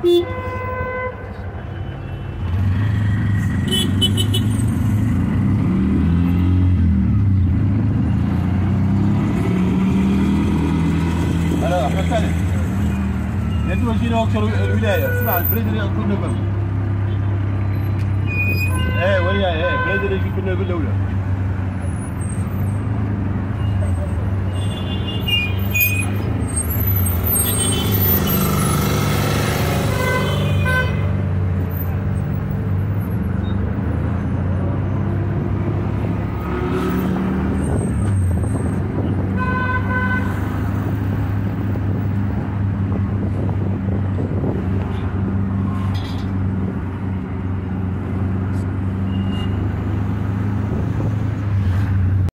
هلا احمد خالد انتوا جينا وقت الولايه اسمع البريد اللي كنا قبل ايه وياي ايه البريد اللي كنا قبل الاولى